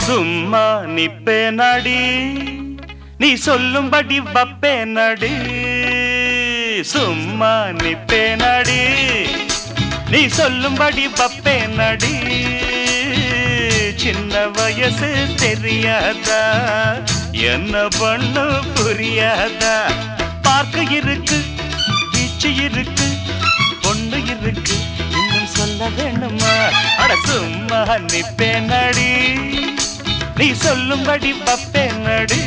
சும்மா நிப்பே நடி நீ சொல்லும்படி வப்பே நடி சும்மா நிப்பே நடி நீ சொல்லும்படி வப்பே நடி சின்ன வயசு தெரியாதா என்ன பண்ணு புரியாதா பார்க்க இருக்கு பீச்சு இருக்கு பொண்ணு இருக்கு இன்னும் சொல்ல வேணுமா அட சும்மா நிப்பே நடி நீ சொல்லும்படி பப்பே நடி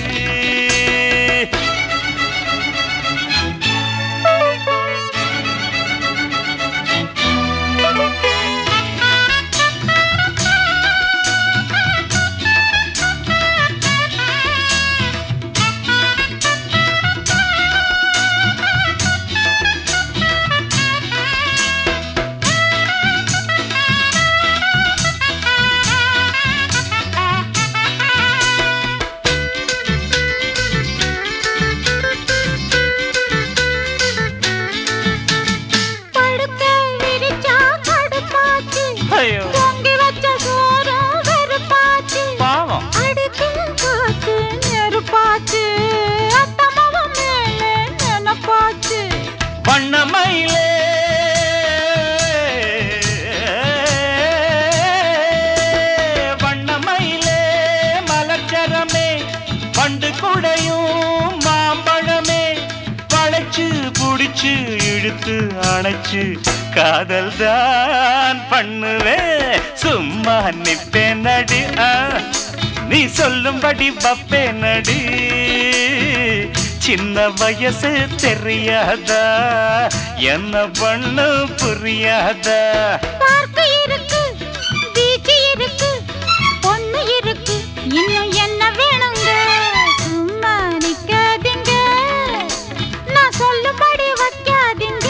படுக்க விரிச்சா கடுப்பாச்சு ஐயோ பொங்கி வச்ச சோறும் வெறுப்பாச்சு பாவம் அடிக்கும் காத்து நெருப்பாச்சு அத்தமாவும் மேலே நினப்பாச்சு வண்ணமயிலே வண்ணமயிலே மலர்ச்சரமே பண்டு குடையும் மாம்பழமே வளைச்சு புடிச்சு இழுத்து அணைச்சு காதல் தான் பண்ணுவேன் சும்மா நிப்பேன் நடி ஆ, நீ சொல்லும்படி வப்பே நடி சின்ன வயசு தெரியாதா என்ன பண்ணு புரியாதா பார்க்கு இருக்கு பீச் இருக்கு பொண்ணு இருக்கு இன்னும் என்ன வேணுங்க சும்மா நிக்காதீங்க நான் சொல்லும்படி வைக்காதீங்க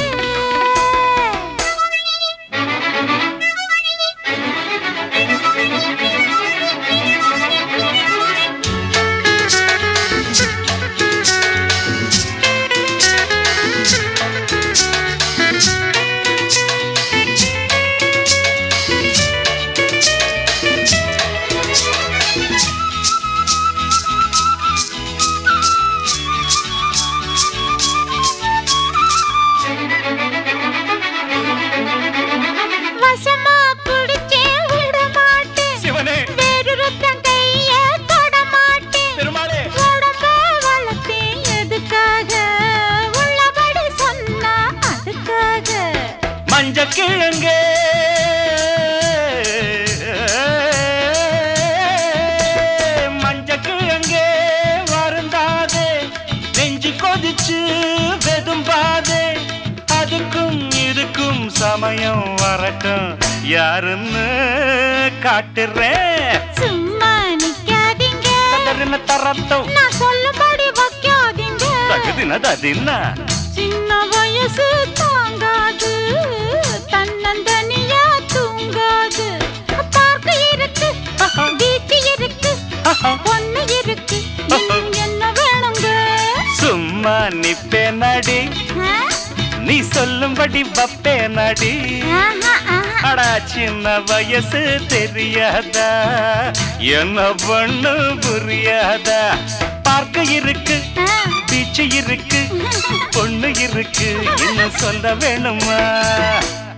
வசமா பிடிச்சே விட மாட்டேன் சிவனே வேறொருத்தன் கைய தொட மாட்டேன் பெருமாளே உடம்ப வளர்த்தேன் எதுக்காக உள்ளபடி சொன்னா அதுக்காக மஞ்ச கிழங்கு மஞ்ச கிழங்கு வருந்தாதே நெஞ்சு கொதிச்சு வெதும்பாதே அதுக்கும் இதுக்கும் சமயம் வரட்டும் யாருன்னு காட்டுறேன் சும்மா நிக்காதீங்க தரன தரட்டும் நான் சொல்லும்படி வைக்காதீங்க தகுதின ததின்னா சின்ன வயசு தாங்காது தன்னந்தனியா தூங்காது பார்க்க இருக்கு பீச்சு இருக்கு பொண்ணு இருக்கு இன்னும் என்ன வேணுங்க சும்மா நிப்பே நடி ஆ? நீ சொல்லும்படி வப்பே நடி ஆஹா, ஆஹா. அடா சின்ன வயசு தெரியாதா என்ன பண்ணு புரியாதா பார்க்க இருக்கு ஆ. பீச்சு இருக்கு பொண்ணு இருக்கு இன்னும் சொல்ல வேணுமா